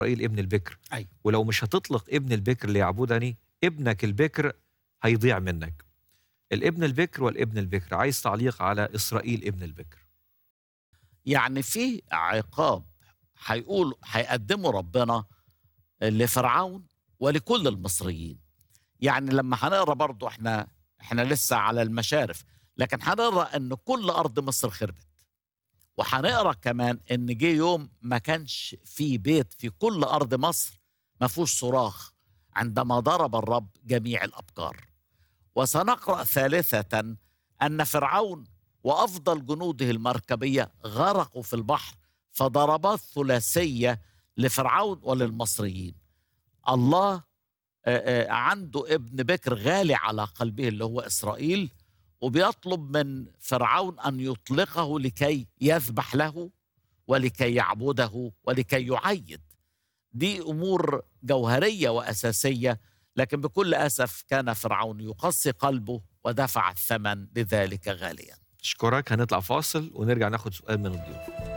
إسرائيل ابن البكر أيوة. ولو مش هتطلق ابن البكر ليعبدني ابنك البكر هيضيع منك الابن البكر والابن البكر عايز تعليق على إسرائيل ابن البكر يعني في عقاب هيقول هيقدمه ربنا لفرعون ولكل المصريين يعني لما هنقرا برضو احنا احنا لسه على المشارف لكن هنقرا ان كل ارض مصر خربت وهنقرا كمان ان جه يوم ما كانش في بيت في كل ارض مصر ما فيهوش صراخ عندما ضرب الرب جميع الابكار وسنقرا ثالثه ان فرعون وافضل جنوده المركبيه غرقوا في البحر فضربات ثلاثيه لفرعون وللمصريين الله آه، آه، عنده ابن بكر غالي على قلبه اللي هو اسرائيل وبيطلب من فرعون ان يطلقه لكي يذبح له ولكي يعبده ولكي يعيد دي امور جوهريه واساسيه لكن بكل اسف كان فرعون يقسي قلبه ودفع الثمن لذلك غاليا أشكرك هنطلع فاصل ونرجع ناخد سؤال من الضيوف